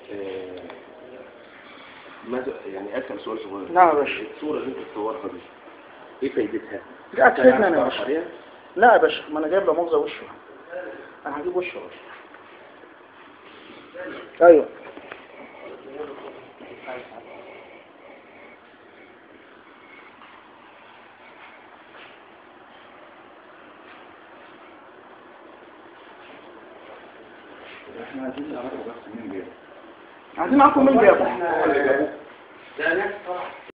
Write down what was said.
آه، ماذا يعني اسال سؤال صغير نعم يا باشا. الصوره اللي انت بتصورها دي ايه فايدتها؟ دي هتفيدنا انا يا تعرف باشا عليها؟ لا يا باشا ما انا جايب له مؤاخذه وشه انا هجيب وشه يا باشا ايوه احنا عايزين نعرف بس مين جاي عايزين نعرف مين جابه ده ناس